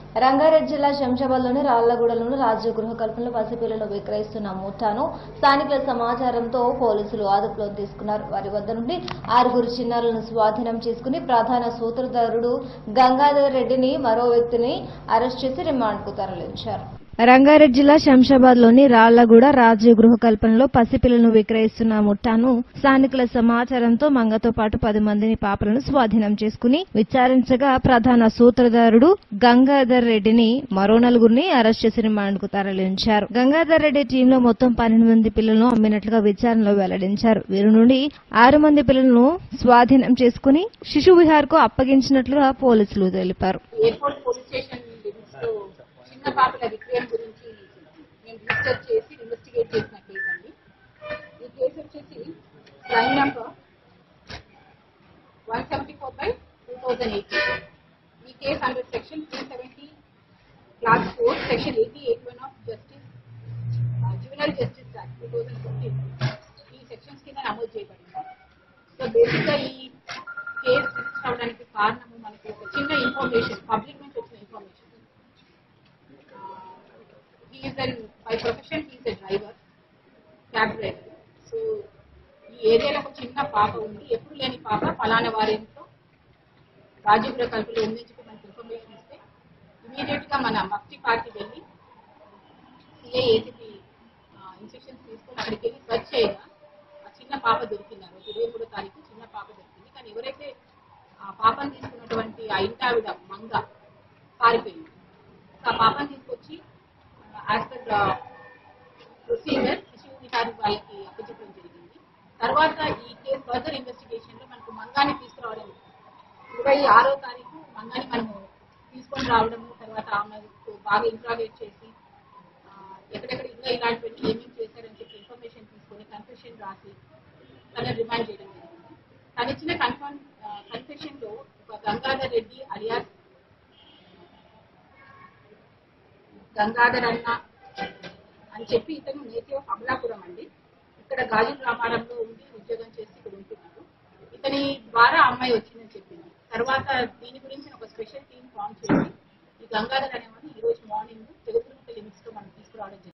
రంగారెడ్డి జిల్లా శంషాబాద్లోని రాళ్లగూడలోని రాజ్య గృహ కల్పనలో పసిపిల్లలు విక్రయిస్తున్న ముఠాను స్థానికుల సమాచారంతో పోలీసులు అదుపులోకి తీసుకున్నారు వారి వద్ద నుండి ఆరుగురు చిన్నారులను స్వాధీనం చేసుకుని ప్రధాన సూత్రధారుడు గంగాధర్ రెడ్డిని మరో వ్యక్తిని అరెస్ట్ చేసి రిమాండ్కు తరలించారు రంగారెడ్డి జిల్లా శంషాబాద్లోని రాళ్లగూడ రాజ్య గృహ కల్పనలో పసిపిల్లలను విక్రయిస్తున్న ముఠాను స్థానికుల సమాచారంతో మంగతో పాటు పది మందిని పాపలను స్వాధీనం చేసుకుని విచారించగా ప్రధాన సూత్రధారుడు గంగాధర్ రెడ్డిని మరో నలుగురిని అరెస్ట్ చేసి రిమాండ్కు తరలించారు గంగాధర్ రెడ్డి టీంలో మొత్తం పన్నెండు మంది పిల్లలను అమ్మినట్లుగా విచారణలో వెల్లడించారు వీరి నుండి ఆరు మంది పిల్లలను స్వాధీనం చేసుకుని శిశు విహార్కు అప్పగించినట్లుగా పోలీసులు తెలిపారు ఎయిర్పోర్ట్ పోలీస్ స్టేషన్ లిమిట్స్ లో చిన్న పాపల విక్రయం గురించి మేము రిజిస్టర్ చేసి ఇన్వెస్టిగేట్ చేసిన కేసు అండి ఈ కేసు వచ్చేసి crime number one seventy four by two thousand eighteen ఈ case under section three seventy clause four section eighty eight one of justice junior justice act two thousand fifteen ఈ sections కింద నమోదు చేయబడింది so బేసిక్గా ఈ case register అవడానికి కారణము మనకి ఒక చిన్న ఇన్ఫర్మేషన్ పబ్లిక్ నుంచి వచ్చిన information he is an by profession he is a driver cab driver so ఈ ఏరియాలో ఒక చిన్న పాప ఉంది ఎప్పుడు లేని పాప ఫలానా వారి ఇంట్లో రాజీపుర కల్పలో ఉందని చెప్పి మనకి ఇన్ఫర్మేషన్ ఇస్తే ఇమీడియట్ గా మన మఫ్టీ పార్టీ వెళ్ళి సిఐ ఏసీపీ ఇన్స్ట్రక్షన్స్ తీసుకొని అక్కడికి వెళ్ళి సర్చ్ చేయగా ఆ చిన్న పాప దొరికింది ఆ రోజు ఇరవై మూడో తారీఖు చిన్న పాప దొరికింది కానీ ఎవరైతే ఆ పాపను తీసుకున్నటువంటి ఆ ఇంటావిడ మంగ పారిపోయింది సో ఆ పాపను తీసుకొచ్చి యాజ్ పర్ ప్రొసీజర్ శిశువు విహారీ వాళ్ళకి అప్పచెప్పడం జరిగింది తర్వాత ఈ కేసు ఫర్దర్ ఇన్వెస్టిగేషన్ లో మనకు మంగాని తీసుకురావడం ఇరవై ఆరో తారీఖు మంగాని మనము తీసుకొని రావడము తర్వాత ఆమెకు బాగా ఇంట్రాగేట్ చేసి ఆ, ఎక్కడెక్కడ ఇంకా ఇలాంటివన్నీ ఏమేమి చేశారని చెప్పి ఇన్ఫర్మేషన్ తీసుకొని కన్ఫెషన్ రాసి తన రిమాండ్ చేయడం జరిగింది తను ఇచ్చిన కన్ఫర్మ్ కన్ఫెషన్ లో ఒక గంగాధర్ రెడ్డి అలియాస్ గంగాధర్ అన్న అని చెప్పి ఇతను నేటివ్ ఆఫ్ అమలాపురం అండి ఇక్కడ గాజుల రామారంలో ఉండి ఉద్యోగం చేసి ఇక్కడ ఉంటున్నారు ఇతని ద్వారా ఆ అమ్మాయి వచ్చిందని చెప్పింది తర్వాత దీని గురించి ఒక స్పెషల్ టీం ఫామ్ చేసి ఈ గంగాధర్ అనేవాడిని ఈ రోజు మార్నింగ్ తెలుగు లిమిట్స్ లో మనం తీసుకురావడం జరిగింది